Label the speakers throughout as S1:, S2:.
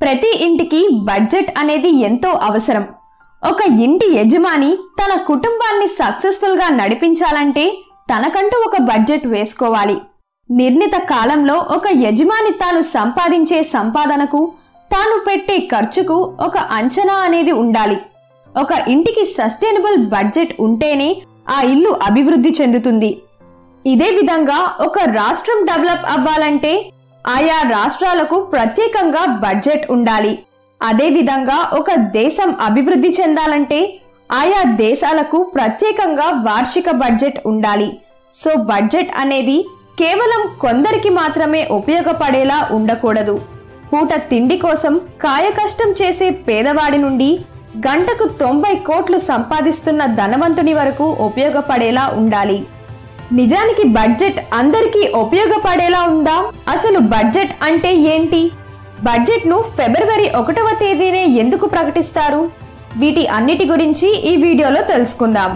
S1: ప్రతి ఇంటికి బడ్జెట్ అనేది ఎంతో అవసరం ఒక ఇంటి యజమాని తన కుటుంబాన్ని సక్సెస్ఫుల్ గా నడిపించాలంటే తనకంటూ ఒక బడ్జెట్ వేసుకోవాలి నిర్ణీత కాలంలో ఒక యజమాని తాను సంపాదించే సంపాదనకు తాను పెట్టే ఖర్చుకు ఒక అంచనా అనేది ఉండాలి ఒక ఇంటికి సస్టైనబుల్ బడ్జెట్ ఉంటేనే ఆ ఇల్లు అభివృద్ధి చెందుతుంది ఇదే విధంగా ఒక రాష్ట్రం డెవలప్ అవ్వాలంటే ఆయా రాష్ట్రాలకు ప్రత్యేకంగా బడ్జెట్ ఉండాలి అదే విధంగా ఒక దేశం అభివృద్ధి చెందాలంటే ఆయా దేశాలకు ప్రత్యేకంగా వార్షిక బడ్జెట్ ఉండాలి సో బడ్జెట్ అనేది కేవలం కొందరికి మాత్రమే ఉపయోగపడేలా ఉండకూడదు పూట తిండి కోసం కాయకష్టం చేసే పేదవాడి నుండి గంటకు తొంభై కోట్లు సంపాదిస్తున్న ధనవంతుని వరకు ఉపయోగపడేలా ఉండాలి నిజానికి బడ్జెట్ అందరికీ ఉపయోగపడేలా ఉందా అసలు బడ్జెట్ అంటే ఏంటి బడ్జెట్ ను ఫిబ్రవరి ఒకటవ తేదీనే ఎందుకు ప్రకటిస్తారు వీటి అన్నిటి గురించి ఈ వీడియోలో తెలుసుకుందాం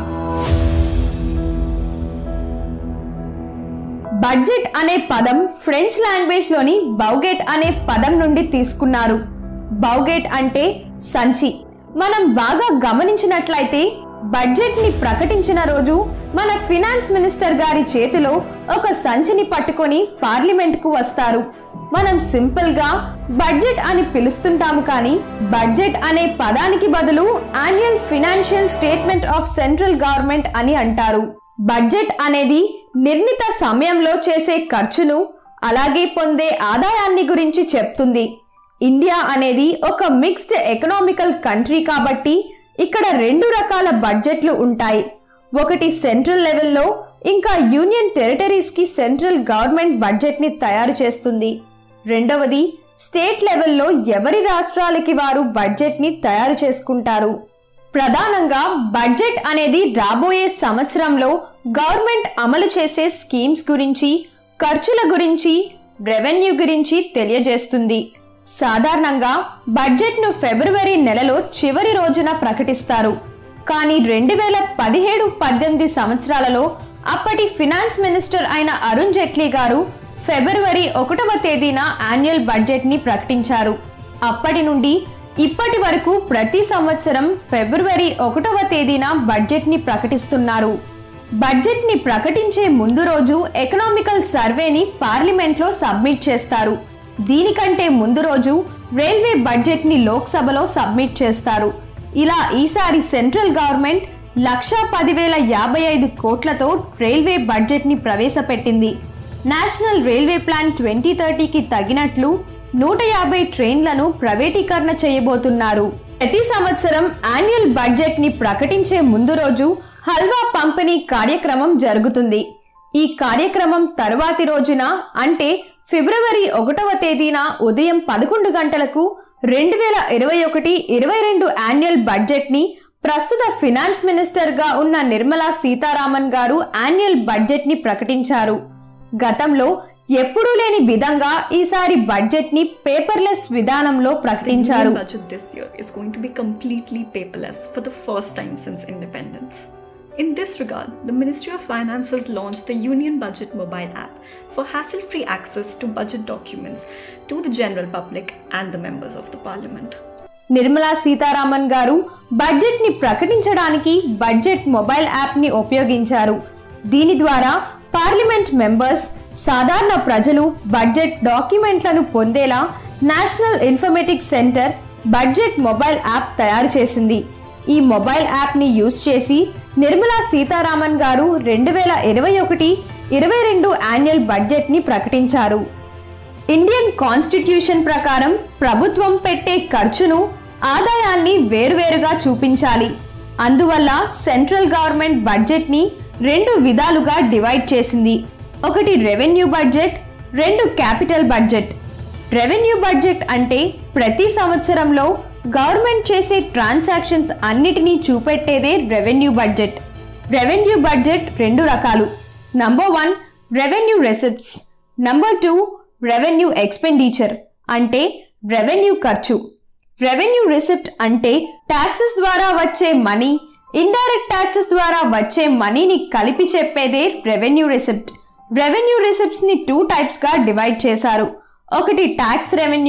S1: బడ్జెట్ అనే పదం ఫ్రెంచ్ లాంగ్వేజ్ లోని బౌగెట్ అనే పదం నుండి తీసుకున్నారు బౌగెట్ అంటే సంచి మనం బాగా గమనించినట్లయితే బడ్జెట్ ని ప్రకటించిన రోజు మన ఫినాన్స్ మినిస్టర్ గారి చేతిలో ఒక సంచిని పట్టుకొని పార్లమెంట్ కు వస్తారు మనం సింపుల్ గా బడ్జెట్ అని పిలుస్తుంటాము కానీ బడ్జెట్ అనే పదానికి బదులు annual financial statement of central government అని అంటారు బడ్జెట్ అనేది నిర్ణీత సమయంలో చేసే ఖర్చును అలాగే పొందే ఆదాయాన్ని గురించి చెప్తుంది ఇండియా అనేది ఒక మిక్స్డ్ ఎకనామికల్ కంట్రీ కాబట్టి ఇక్కడ రెండు రకాల బడ్జెట్లు ఉంటాయి ఒకటి సెంట్రల్ లెవెల్లో ఇంకా యూనియన్ టెరిటరీస్ కి సెంట్రల్ గవర్నమెంట్ బడ్జెట్ ని తయారు చేస్తుంది రెండవది స్టేట్ లెవెల్లో ఎవరి రాష్ట్రాలకి వారు బడ్జెట్ ని తయారు చేసుకుంటారు ప్రధానంగా బడ్జెట్ అనేది రాబోయే సంవత్సరంలో గవర్నమెంట్ అమలు చేసే స్కీమ్స్ గురించి ఖర్చుల గురించి రెవెన్యూ గురించి తెలియజేస్తుంది సాధారణంగా బడ్జెట్ను ఫిబ్రవరి నెలలో చివరి రోజున ప్రకటిస్తారు కానీ రెండు వేల పదిహేడు పద్దెనిమిది సంవత్సరాలలో అప్పటి ఫినాన్స్ మినిస్టర్ అయిన అరుణ్ జైట్లీ గారు ఫిబ్రవరి ఒకటవ తేదీన యాన్యువల్ బడ్జెట్ ని ప్రకటించారు అప్పటి నుండి ఇప్పటి వరకు ప్రతి సంవత్సరం ఫిబ్రవరి ఒకటవ తేదీన బడ్జెట్ ని ప్రకటిస్తున్నారు బడ్జెట్ ని ప్రకటించే ముందు రోజు ఎకనామికల్ సర్వేని పార్లమెంట్ లో సబ్మిట్ చేస్తారు దీనికంటే ముందు రోజు రైల్వే బడ్జెట్ ని లోక్సభలో సబ్మిట్ చేస్తారు ఇలా ఈసారి సెంట్రల్ గవర్నమెంట్ లక్షా పదివేల యాభై ఐదు కోట్లతో రైల్వే బడ్జెట్ ని ప్రవేశపెట్టింది నేషనల్ రైల్వే ప్లాన్ ట్వంటీ థర్టీకి తగినట్లు నూట యాభై ట్రైన్లను ప్రైవేటీకరణ చేయబోతున్నారు ప్రతి సంవత్సరం యాన్యువల్ బడ్జెట్ ని ప్రకటించే ముందు రోజు హల్వా పంపిణీ కార్యక్రమం జరుగుతుంది ఈ కార్యక్రమం తరువాతి రోజున అంటే ఫిబ్రవరి ఒకటవ తేదీన ఉదయం పదకొండు గంటలకు రెండు వేల ఇరవై ఒకటి ఇరవై రెండు యాన్యువల్ బడ్జెట్ ని ప్రస్తుత ఫినాన్స్ మినిస్టర్ గా ఉన్న నిర్మలా సీతారామన్ గారు యాన్యువల్ బడ్జెట్ ని ప్రకటించారు గతంలో ఎప్పుడూ లేని విధంగా ఈసారి బడ్జెట్ ని పేపర్లెస్ విధానంలో ప్రకటించారు
S2: Indian budget this year is going to be completely paperless for the first time since independence. In this regard, the Ministry of Finance has launched the Union Budget mobile app for hassle free access to budget documents to the general public and the members of the parliament.
S1: Nirmala Sitharaman గారు budget ని ప్రకటించడానికి budget mobile app ని ఉపయోగించారు దీని ద్వారా parliament members సాధారణ ప్రజలు budget డాక్యుమెంట్లను పొందేలా national informatic centre budget mobile app తయారు చేసింది ఈ మొబైల్ యాప్ ని యూజ్ చేసి నిర్మలా సీతారామన్ గారు రెండు వేల ఇరవై ఒకటి ఇరవై రెండు యాన్యువల్ బడ్జెట్ ని ప్రకటించారు ఇండియన్ కాన్స్టిట్యూషన్ ప్రకారం ప్రభుత్వం పెట్టే ఖర్చును ఆదాయాన్ని వేరువేరుగా చూపించాలి అందువల్ల సెంట్రల్ గవర్నమెంట్ బడ్జెట్ ని రెండు విధాలుగా డివైడ్ చేసింది ఒకటి రెవెన్యూ బడ్జెట్ రెండు క్యాపిటల్ బడ్జెట్ రెవెన్యూ బడ్జెట్ అంటే ప్రతి సంవత్సరంలో గవర్నమెంట్ చేసే ట్రాన్సాక్షన్స్ అన్నిటినీ చూపెట్టేదే రెవెన్యూ బడ్జెట్ రెవెన్యూ బడ్జెట్ రెండు రకాలు number one revenue receipts number two revenue expenditure అంటే రెవెన్యూ ఖర్చు రెవెన్యూ రిసిప్ట్ అంటే ట్యాక్సెస్ ద్వారా వచ్చే మనీ ఇండైరెక్ట్ ట్యాక్సెస్ ద్వారా వచ్చే మనీని కలిపి చెప్పేదే రెవెన్యూ రిసిప్ట్ రెవెన్యూ రిసిప్ట్స్ ని టూ టైప్స్ గా డివైడ్ చేశారు ఒకటి ట్యాక్స్ రెవెన్యూ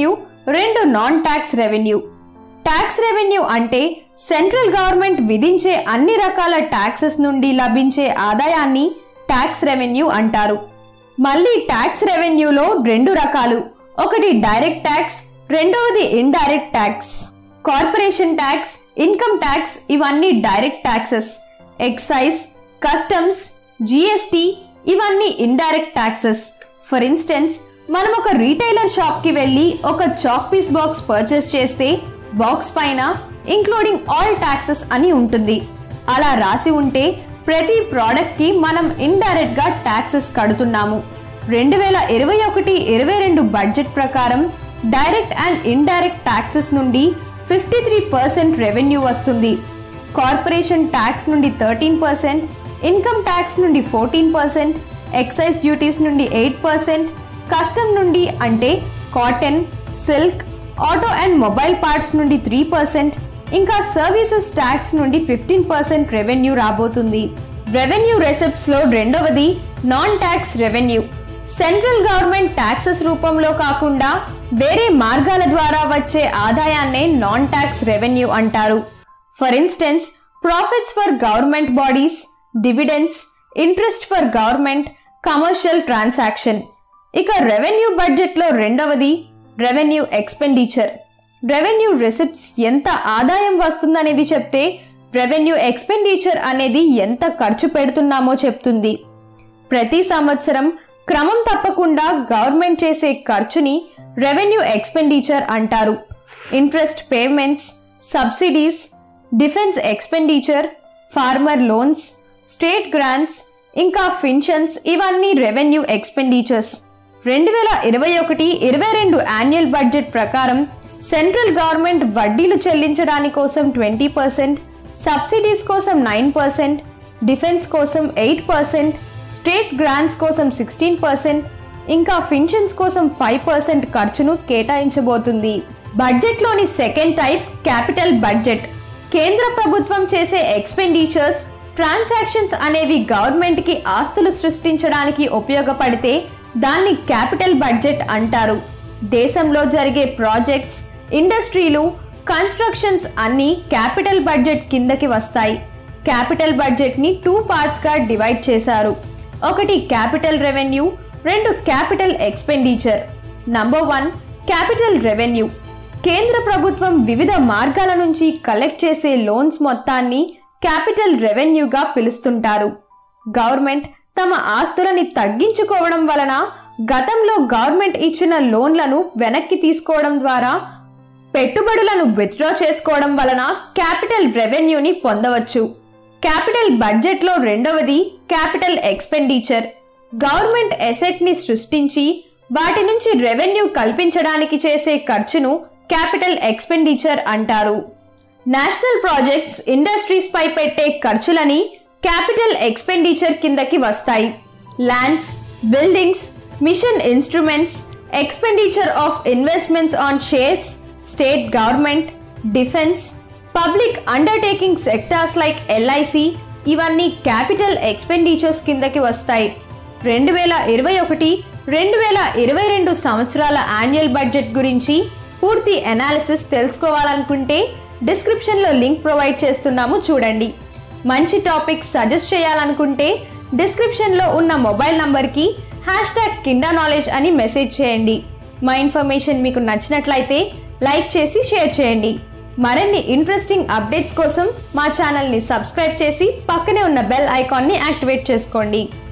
S1: రెండు non tax revenue tax revenue అంటే సెంట్రల్ గవర్నమెంట్ విధించే అన్ని రకాల ట్యాక్సెస్ నుండి లభించే ఆదాయాన్ని ట్యాక్స్ రెవెన్యూ అంటారు మళ్ళీ ట్యాక్స్ రెవెన్యూలో రెండు రకాలు ఒకటి డైరెక్ట్ ట్యాక్స్ రెండవది indirect tax corporation tax income tax ఇవన్నీ direct taxes excise customs GST ఇవన్నీ ఇండైరెక్ట్ ట్యాక్సెస్ ఫర్ ఇన్స్టెన్స్ మనం ఒక రీటైలర్ షాప్ కి వెళ్ళి ఒక చాక్ పీస్ బాక్స్ పర్చేస్ చేస్తే బాక్స్ పైన ఇంక్లూడింగ్ ఆల్ ట్యాక్సెస్ అని ఉంటుంది అలా రాసి ఉంటే ప్రతి ప్రోడక్ట్ కి మనం ఇండైరెక్ట్ గా ట్యాక్సెస్ కడుతున్నాము రెండు వేల ఇరవై ఒకటి ఇరవై రెండు బడ్జెట్ ప్రకారం డైరెక్ట్ అండ్ ఇండైరెక్ట్ ట్యాక్సెస్ నుండి ఫిఫ్టీ త్రీ పర్సెంట్ రెవెన్యూ వస్తుంది కార్పొరేషన్ ట్యాక్స్ నుండి థర్టీన్ పర్సెంట్ ఇన్కమ్ ట్యాక్స్ నుండి ఫోర్టీన్ పర్సెంట్ ఎక్సైజ్ డ్యూటీస్ నుండి ఎయిట్ పర్సెంట్ కస్టమ్ నుండి అంటే cotton silk auto and mobile parts నుండి త్రీ పర్సెంట్ ఇంకా సర్వీసెస్ ట్యాక్స్ నుండి ఫిఫ్టీన్ పర్సెంట్ రెవెన్యూ రాబోతుంది రెవెన్యూ రెసిప్ట్స్ లో రెండవది non tax revenue central government taxes రూపంలో కాకుండా వేరే మార్గాల ద్వారా వచ్చే ఆదాయాన్నే నాన్ ట్యాక్స్ రెవెన్యూ అంటారు for instance profits for government bodies dividends interest for government commercial transaction ఇక రెవెన్యూ బడ్జెట్లో రెండవది రెవెన్యూ ఎక్స్పెండిచర్ రెవెన్యూ రిసిప్ట్స్ ఎంత ఆదాయం వస్తుందనేది చెప్తే రెవెన్యూ ఎక్స్పెండిచర్ అనేది ఎంత ఖర్చు పెడుతున్నామో చెప్తుంది ప్రతి సంవత్సరం క్రమం తప్పకుండా గవర్నమెంట్ చేసే ఖర్చుని రెవెన్యూ ఎక్స్పెండిచర్ అంటారు interest payments subsidies defence expenditure farmer loans state grants ఇంకా ఫిన్షన్స్ ఇవన్నీ రెవెన్యూ ఎక్స్పెండిచర్స్ రెండు వేల ఇరవై ఒకటి ఇరవై రెండు యాన్యువల్ బడ్జెట్ ప్రకారం సెంట్రల్ గవర్నమెంట్ వడ్డీలు చెల్లించడాని కోసం ట్వంటీ పర్సెంట్ సబ్సిడీస్ కోసం నైన్ పర్సెంట్ డిఫెన్స్ కోసం ఎయిట్ పర్సెంట్ స్టేట్ గ్రాంట్స్ కోసం సిక్స్టీన్ పర్సెంట్ ఇంకా ఫిన్షన్స్ కోసం ఫైవ్ పర్సెంట్ ఖర్చును కేటాయించబోతుంది బడ్జెట్లోని సెకండ్ టైప్ క్యాపిటల్ బడ్జెట్ కేంద్ర ప్రభుత్వం చేసే ఎక్స్పెండిచర్స్ ట్రాన్సాక్షన్స్ అనేవి గవర్నమెంట్ కి ఆస్తులు సృష్టించడానికి ఉపయోగపడితే దాన్ని క్యాపిటల్ బడ్జెట్ అంటారు దేశంలో జరిగే ప్రాజెక్ట్స్ ఇండస్ట్రీలు కన్స్ట్రక్షన్స్ అన్నీ క్యాపిటల్ బడ్జెట్ కిందకి వస్తాయి క్యాపిటల్ బడ్జెట్ ని టూ పార్ట్స్ గా డివైడ్ చేశారు ఒకటి క్యాపిటల్ రెవెన్యూ రెండు capital expenditure number one capital revenue కేంద్ర ప్రభుత్వం వివిధ మార్గాల నుంచి కలెక్ట్ చేసే లోన్స్ మొత్తాన్ని క్యాపిటల్ రెవెన్యూగా పిలుస్తుంటారు గవర్నమెంట్ తమ ఆస్తులని తగ్గించుకోవడం వలన గతంలో గవర్నమెంట్ ఇచ్చిన లోన్లను వెనక్కి తీసుకోవడం ద్వారా పెట్టుబడులను విత్డ్రా చేసుకోవడం వలన క్యాపిటల్ రెవెన్యూని పొందవచ్చు క్యాపిటల్ బడ్జెట్లో రెండవది క్యాపిటల్ ఎక్స్పెండిచర్ గవర్నమెంట్ ఎసెట్ ని సృష్టించి వాటి నుంచి రెవెన్యూ కల్పించడానికి చేసే ఖర్చును క్యాపిటల్ ఎక్స్పెండిచర్ అంటారు నేషనల్ ప్రాజెక్ట్స్ ఇండస్ట్రీస్ పై పెట్టే ఖర్చులని క్యాపిటల్ ఎక్స్పెండిచర్ కిందకి వస్తాయి lands buildings machine instruments expenditure of investments on shares state government defence public undertaking sectors like LIC ఇవన్నీ క్యాపిటల్ ఎక్స్పెండిచర్స్ కిందకి వస్తాయి రెండు వేల ఇరవై ఒకటి రెండు వేల ఇరవై రెండు సంవత్సరాల యాన్యువల్ బడ్జెట్ గురించి పూర్తి అనాలిసిస్ తెలుసుకోవాలనుకుంటే డిస్క్రిప్షన్లో లింక్ ప్రొవైడ్ చేస్తున్నాము చూడండి మంచి టాపిక్స్ సజెస్ట్ చేయాలనుకుంటే డిస్క్రిప్షన్లో ఉన్న మొబైల్ నంబర్కి హ్యాష్ ట్యాగ్ కిండా నాలెడ్జ్ అని మెసేజ్ చేయండి మా ఇన్ఫర్మేషన్ మీకు నచ్చినట్లయితే లైక్ చేసి షేర్ చేయండి మరిన్ని ఇంట్రెస్టింగ్ అప్డేట్స్ కోసం మా ఛానల్ని సబ్స్క్రైబ్ చేసి పక్కనే ఉన్న బెల్ ఐకాన్ని యాక్టివేట్ చేసుకోండి